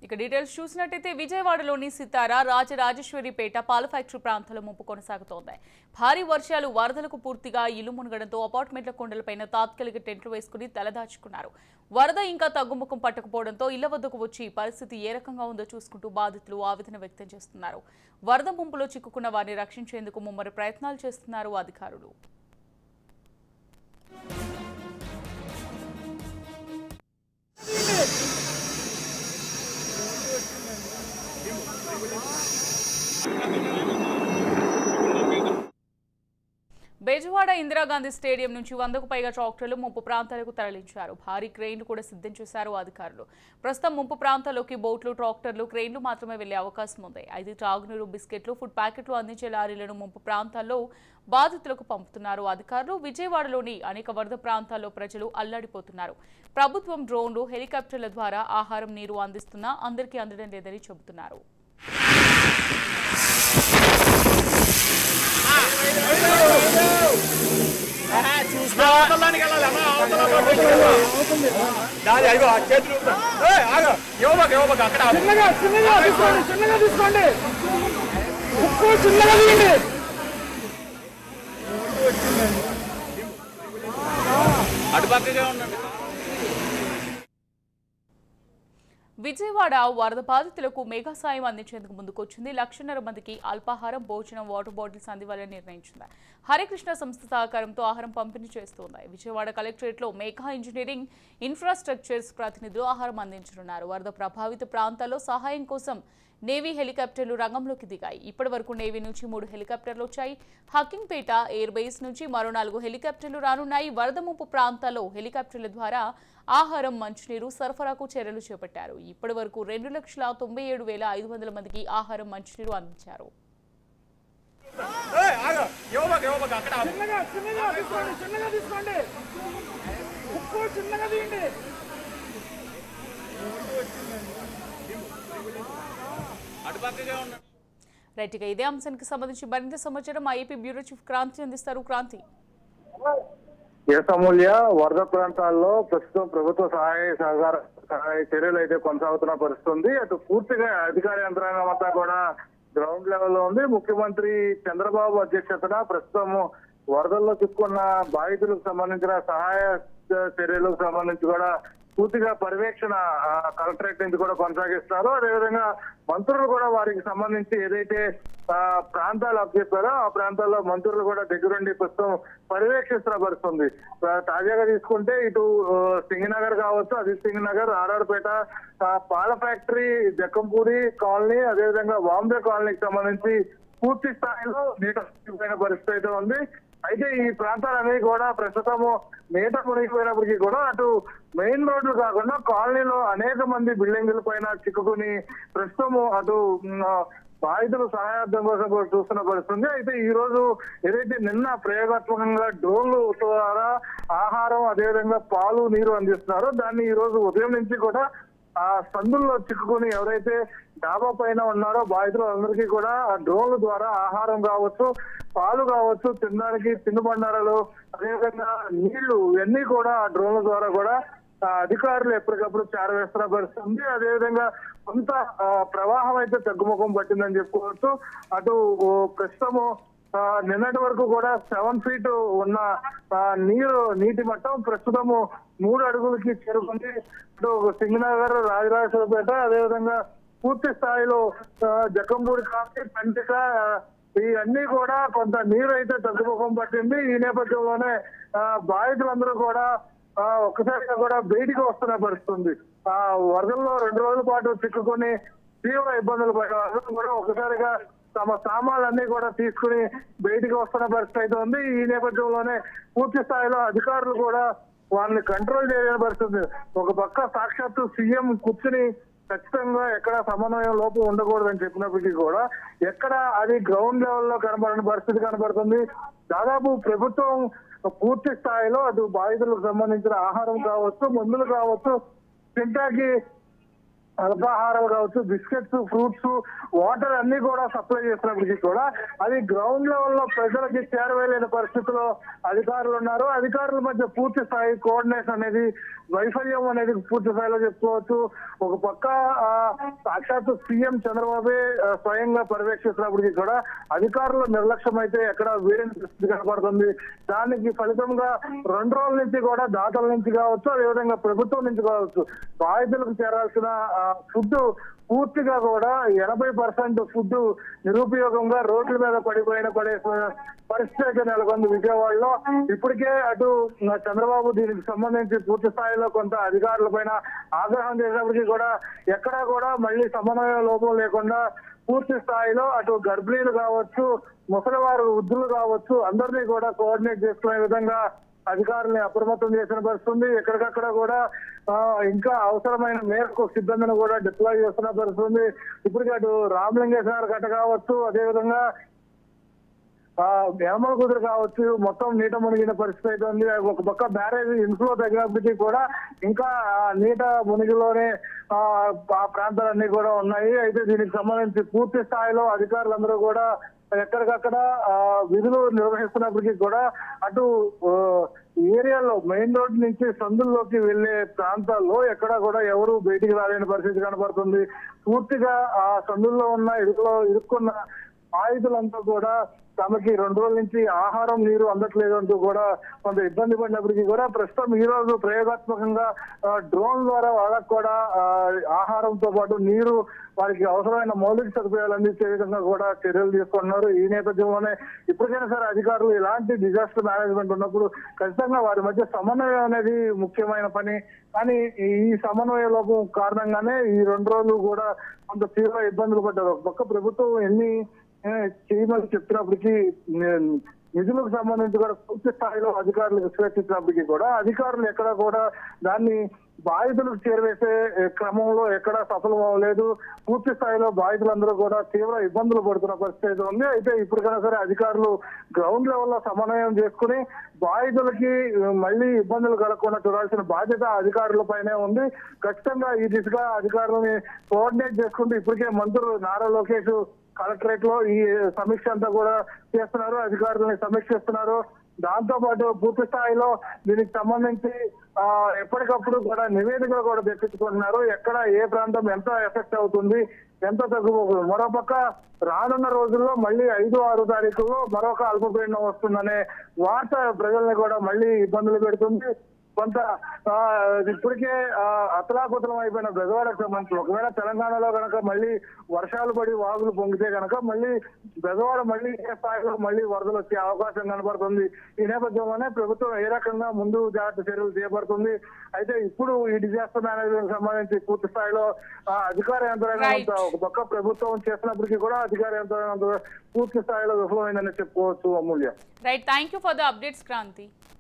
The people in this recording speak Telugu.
ఇక డీటెయిల్స్ చూసినట్టయితే విజయవాడలోని సితార రాజరాజేశ్వరిపేట పాల ఫ్యాక్టరీ ప్రాంతాల ముంపు కొనసాగుతోంది భారీ వర్షాలు వరదలకు పూర్తిగా ఇల్లు మునగడంతో అపార్ట్మెంట్ల కొండలపైన తాత్కాలిక టెంట్లు వేసుకుని తలదాచుకున్నారు వరద ఇంకా తగ్గుముఖం పట్టకపోవడంతో ఇళ్ల వద్దకు వచ్చి పరిస్థితి ఏ రకంగా ఉందో చూసుకుంటూ బాధితులు ఆవేదన వ్యక్తం చేస్తున్నారు వరద ముంపులో చిక్కుకున్న వారిని రక్షించేందుకు ముమ్మరి ప్రయత్నాలు చేస్తున్నారు అధికారులు బెజవాడ ఇందిరాగాంధీ స్టేడియం నుంచి వందకు పైగా ట్రాక్టర్లు ముంపు ప్రాంతాలకు తరలించారు భారీ క్రెయిన్లు కూడా సిద్ధం చేశారు అధికారులు ప్రస్తుతం ముంపు ప్రాంతాల్లోకి బోట్లు ట్రాక్టర్లు క్రెయిన్లు మాత్రమే వెళ్లే అవకాశం ఉంది అయితే తాగునీరు బిస్కెట్లు ఫుడ్ ప్యాకెట్లు అందించే లారీలను ముంపు ప్రాంతాల్లో బాధితులకు పంపుతున్నారు అధికారులు విజయవాడలోని అనేక వరద ప్రాంతాల్లో ప్రజలు అల్లాడిపోతున్నారు ప్రభుత్వం డ్రోన్లు హెలికాప్టర్ల ద్వారా ఆహారం నీరు అందిస్తున్నా అందరికీ అందడం లేదని చెబుతున్నారు దాని అదిగో ఆ చేతులు ఏయ్, ఆగు. ఇవ్వబాకు, ఇవ్వబాకు, అక్కడ ఆగు. చిన్నగా చిన్నగా తీసుకోండి చిన్నగా తీసుకోండి ఉప్పు చిన్నగా తీయండి అటు పక్కగా ఉండండి విజయవాడ వరద బాధితులకు మెగా సాయం అందించేందుకు ముందుకొచ్చింది లక్షన్నర మందికి అల్పాహారం భోజనం వాటర్ బాటిల్స్ అందివ్వాలని నిర్ణయించింది హరికృష్ణ సంస్థ సహకారంతో ఆహారం పంపిణీ చేస్తోంది విజయవాడ కలెక్టరేట్లో మేఘా ఇంజనీరింగ్ ఇన్ఫ్రాస్ట్రక్చర్స్ ప్రతినిధులు ఆహారం అందించనున్నారు వరద ప్రభావిత ప్రాంతాల్లో సహాయం కోసం నేవీ హెలికాప్టర్లు రంగంలోకి దిగాయి ఇప్పటి వరకు నేవీ నుంచి మూడు హెలికాప్టర్లు వచ్చాయి హకింగ్పేట ఎయిర్ బేస్ నుంచి మరో నాలుగు హెలికాప్టర్లు రానున్నాయి వరద ముంపు ప్రాంతాల్లో హెలికాప్టర్ల ద్వారా ఆహారం మంచినీరు సరఫరాకు చర్యలు చేపట్టారు ఇప్పటి వరకు రెండు లక్షల తొంభై ఏడు వేల ఐదు వందల మందికి ఆహారం మంచినీరు అందించారు ఏయ్, ఆగు. ఇవ్వబాకు, ఇవ్వబాకు, అక్కడ ఆగు. చిన్నగా చిన్నగా తీసుకోండి చిన్నగా తీసుకోండి ఉప్పు చిన్నగా తీయండి అటు పక్కగా ఉండండి రైట్ ఇక ఇదే అంశానికి సంబంధించి మరింత సమాచారం మా ఏపీ బ్యూరో చీఫ్ క్రాంతి అందిస్తారు క్రాంతి ఎస్ అమూల్య వరద ప్రాంతాల్లో ప్రస్తుతం ప్రభుత్వ సహాయ సహకార సహాయ చర్యలు అయితే కొనసాగుతున్న పరిస్థితి ఉంది అటు పూర్తిగా అధికార యంత్రాంగం అంతా కూడా గ్రౌండ్ లెవెల్లో ఉంది ముఖ్యమంత్రి చంద్రబాబు అధ్యక్షతన ప్రస్తుతం వరదల్లో చిక్కున్న బాధితులకు సంబంధించిన సహాయ చర్యలకు సంబంధించి కూడా పూర్తిగా పర్యవేక్షణ ఆ, కలెక్టరేట్ నుంచి కూడా కొనసాగిస్తున్నారు అదేవిధంగా మంత్రులు కూడా వారికి సంబంధించి ఏదైతే ఆ, ప్రాంతాలు అప్పచెప్పారో ఆ ప్రాంతాల్లో మంత్రులు కూడా దగ్గరుండి ప్రస్తుతం పర్యవేక్షిస్తున్న పరిస్థితుంది ఆ, తాజాగా తీసుకుంటే ఇటు ఆ, సింగనగర్ కావచ్చు అజిత్ సింగ్ నగర్ ఆర్ఆర్పేట ఆ, పాల ఫ్యాక్టరీ జక్కంపూడి కాలనీ అదేవిధంగా బాంబే కాలనీకి సంబంధించి పూర్తి స్థాయిలో నీట మునిగిపోయిన పరిస్థితి అయితే ఉంది అయితే ఈ ప్రాంతాలన్నీ కూడా ప్రస్తుతము నీట మునిగిపోయినప్పటికీ కూడా అటు మెయిన్ రోడ్లు కాకుండా కాలనీలో అనేక మంది బిల్డింగుల పైన చిక్కుకుని ప్రస్తుతము అటు మ్, బాధితులు సహాయార్థం కోసం కూడా చూస్తున్న పరిస్థితి ఉంది అయితే ఈ రోజు ఏదైతే నిన్న ప్రయోగాత్మకంగా డ్రోన్లు ద్వారా ఆహారం అదేవిధంగా పాలు నీరు అందిస్తున్నారో దాన్ని ఈ రోజు ఉదయం నుంచి కూడా ఆ సందుల్లో చిక్కుకుని ఎవరైతే డాబా పైన ఉన్నారో బాధితులు అందరికీ కూడా ఆ డ్రోన్ల ద్వారా ఆహారం కావచ్చు పాలు కావచ్చు తినడానికి తినుబండారాలు అదేవిధంగా నీళ్లు ఇవన్నీ కూడా ఆ డ్రోన్ల ద్వారా కూడా ఆ అధికారులు ఎప్పటికప్పుడు చేరవేస్తున్న పరిస్థితి ఉంది అదేవిధంగా కొంత ఆ, ప్రవాహం అయితే తగ్గుముఖం పట్టిందని చెప్పుకోవచ్చు అటు ఓ, ప్రస్తుతము ఆ, నిన్నటి వరకు కూడా సెవెన్ ఫీట్ ఉన్న ఆ, నీరు నీటి మట్టం ప్రస్తుతము మూడు అడుగులకి చేరుకుంది ఇటు సింగనగర్ రాజరాజేశ్వరపేట అదేవిధంగా పూర్తి స్థాయిలో ఆ, జక్కంపూడి కాఫీ పెంటిక ఆ, ఇవన్నీ కూడా కొంత నీరు అయితే తగ్గుముఖం పట్టింది ఈ నేపథ్యంలోనే ఆ, బాధితులందరూ కూడా ఆ, ఒక్కసారిగా కూడా బయటికి వస్తున్న పరిస్థితుంది ఆ వరదల్లో రెండు రోజుల పాటు చిక్కుకొని తీవ్ర ఇబ్బందులు పడే వాళ్ళు కూడా ఒకసారిగా తమ సామాన్లన్నీ కూడా తీసుకుని బయటికి వస్తున్న పరిస్థితి అయితే ఉంది ఈ నేపథ్యంలోనే పూర్తి స్థాయిలో అధికారులు కూడా వాళ్ళని కంట్రోల్ చేయలేని పరిస్థితి ఒక పక్క సాక్షాత్తు సీఎం కూర్చుని ఖచ్చితంగా ఎక్కడ సమన్వయం లోపం ఉండకూడదని చెప్పినప్పటికీ కూడా ఎక్కడ అది గ్రౌండ్ లెవెల్లో కనబడని పరిస్థితి కనబడుతుంది దాదాపు ప్రభుత్వం పూర్తి స్థాయిలో అటు బాధితులకు సంబంధించిన ఆహారం కావచ్చు మందులు కావచ్చు తింటాకి అల్పాహారాలు కావచ్చు బిస్కెట్స్ ఫ్రూట్స్ వాటర్ అన్ని కూడా సప్లై చేసినప్పటికీ కూడా అది గ్రౌండ్ లెవెల్ లో ప్రజలకి చేరవేయలేని పరిస్థితిలో అధికారులు ఉన్నారు అధికారుల మధ్య పూర్తి స్థాయి కోఆర్డినేషన్ అనేది వైఫల్యం అనేది పూర్తి స్థాయిలో చెప్పుకోవచ్చు ఒక పక్క ఆ, సాక్షాత్తు సీఎం చంద్రబాబే ఆ, స్వయంగా పర్యవేక్షిస్తున్నప్పటికీ కూడా అధికారుల నిర్లక్ష్యం అయితే ఎక్కడ వీడిన పరిస్థితి కనపడుతుంది దానికి ఫలితంగా రెండు రోజుల నుంచి కూడా దాతల నుంచి కావచ్చు అదేవిధంగా ప్రభుత్వం నుంచి కావచ్చు బాధితులకు చేరాల్సిన ఫుడ్ పూర్తిగా కూడా ఎనభై పర్సెంట్ ఫుడ్ నిరుపయోగంగా రోడ్ల మీద పడిపోయిన పడే పరిస్థితి అయితే నెలకొంది విజయవాడలో ఇప్పటికే అటు ఆ, చంద్రబాబు దీనికి సంబంధించి పూర్తి స్థాయిలో కొంత అధికారుల పైన ఆగ్రహం చేసినప్పటికీ కూడా ఎక్కడా కూడా మళ్ళీ సమన్వయ లోపం లేకుండా పూర్తి స్థాయిలో అటు గర్భిణీలు కావచ్చు ముసలివారు వృద్ధులు కావచ్చు అందరినీ కూడా కోఆర్డినేట్ చేసుకునే విధంగా అధికారుల్ని అప్రమత్తం చేసిన పరిస్థితి ఉంది ఎక్కడికక్కడ కూడా ఆ, ఇంకా అవసరమైన మేరకు సిబ్బందిని కూడా డిప్లాయ్ చేస్తున్న పరిస్థితి ఉంది ఇప్పటికే అటు రామలింగేశ్వర గట్ట కావచ్చు అదేవిధంగా ఆ యనమల కుదురు కావచ్చు మొత్తం నీట మునిగిన పరిస్థితి అయితే ఉంది ఒక పక్క బ్యారేజ్ ఇన్ఫ్లో తగ్గినప్పటికీ కూడా ఇంకా ఆ నీట మునిగిలోనే ఆ ఆ ప్రాంతాలన్నీ కూడా ఉన్నాయి అయితే దీనికి సంబంధించి పూర్తి స్థాయిలో అధికారులందరూ కూడా ఎక్కడికక్కడ ఆ విధులు నిర్వహిస్తున్నప్పటికీ కూడా అటు ఆ, ఏరియాలో మెయిన్ రోడ్ నుంచి సందుల్లోకి వెళ్లే ప్రాంతాల్లో ఎక్కడ కూడా ఎవరు బయటికి రాలేని పరిస్థితి కనబడుతుంది పూర్తిగా ఆ సందుల్లో ఉన్న ఇరుకులో ఇరుక్కున్న ఆయుధులంతా కూడా తమకి రెండు రోజుల నుంచి ఆహారం నీరు అందట్లేదు అంటూ కూడా కొంత ఇబ్బంది పడినప్పటికీ కూడా ప్రస్తుతం ఈ రోజు ప్రయోగాత్మకంగా ఆ, డ్రోన్ ద్వారా వాళ్ళకు కూడా ఆ, ఆహారంతో పాటు నీరు వారికి అవసరమైన మౌలిక సదుపాయాలు అందించే విధంగా కూడా చర్యలు తీసుకున్నారు ఈ నేపథ్యంలోనే ఇప్పటికైనా సరే అధికారులు ఇలాంటి డిజాస్టర్ మేనేజ్మెంట్ ఉన్నప్పుడు ఖచ్చితంగా వారి మధ్య సమన్వయం అనేది ముఖ్యమైన పని కానీ ఈ సమన్వయ లోపం కారణంగానే ఈ రెండు రోజులు కూడా కొంత తీవ్ర ఇబ్బందులు పడ్డారు ఒక పక్క ప్రభుత్వం ఎన్ని ఏ, చేయమని చెప్తున్నప్పటికీ నే- నిధులకు సంబంధించి కూడా పూర్తి స్థాయిలో అధికారులకు విశ్లేషించినప్పటికీ కూడా అధికారులు ఎక్కడ కూడా దాన్ని బాధితులకు చేరవేసే ఏ, క్రమంలో ఎక్కడ సఫలం అవ్వలేదు పూర్తి స్థాయిలో బాధితులందరూ కూడా తీవ్ర ఇబ్బందులు పడుతున్న పరిస్థితి అయితే ఉంది అయితే ఇప్పటికైనా సరే అధికారులు గ్రౌండ్ లెవెల్ లో సమన్వయం చేసుకుని బాధితులకి ఆ, మళ్ళీ ఇబ్బందులు కలగకుండా చూడాల్సిన బాధ్యత అధికారుల పైనే ఉంది ఖచ్చితంగా ఈ దిశగా అధికారులని కోఆర్డినేట్ చేసుకుంటూ ఇప్పటికే మంత్రులు నారా లోకేష్ కలెక్టరేట్ లో ఈ సమీక్ష అంతా కూడా చేస్తున్నారు అధికారులని సమీక్షిస్తున్నారు దాంతో పాటు పూర్తి స్థాయిలో దీనికి సంబంధించి ఆ ఎప్పటికప్పుడు కూడా నివేదికలు కూడా తెప్పించుకుంటున్నారు ఎక్కడ ఏ ప్రాంతం ఎంత ఎఫెక్ట్ అవుతుంది ఎంత తగ్గుపోతుంది మరోపక్క రానున్న రోజుల్లో మళ్ళీ ఐదు ఆరు తారీఖుల్లో మరొక అల్పపీడనం వస్తుందనే వార్త ప్రజల్ని కూడా మళ్ళీ ఇబ్బందులు పెడుతుంది కొంత ఆ, ఇప్పటికే ఆ, అతలాకుతలం అయిపోయిన బెజవాడకు సంబంధించి ఒకవేళ తెలంగాణలో కనుక మళ్ళీ వర్షాలు పడి వాగులు పొంగితే కనుక మళ్ళీ బెజవాడ మళ్ళీ ఏ స్థాయిలో మళ్ళీ వరదలు వచ్చే అవకాశం కనబడుతుంది ఈ నేపథ్యంలోనే ప్రభుత్వం ఏ రకంగా ముందు జాగ్రత్త చర్యలు చేపడుతుంది అయితే ఇప్పుడు ఈ డిజాస్టర్ మేనేజ్మెంట్ సంబంధించి పూర్తి స్థాయిలో ఆ, అధికార యంత్రాంగం Right. అంతా ఒక పక్క ప్రభుత్వం చేసినప్పటికీ కూడా అధికార యంత్రాంగం అంతా పూర్తి స్థాయిలో విఫలమైందని చెప్పుకోవచ్చు Amulya right thank you for the updates Kranti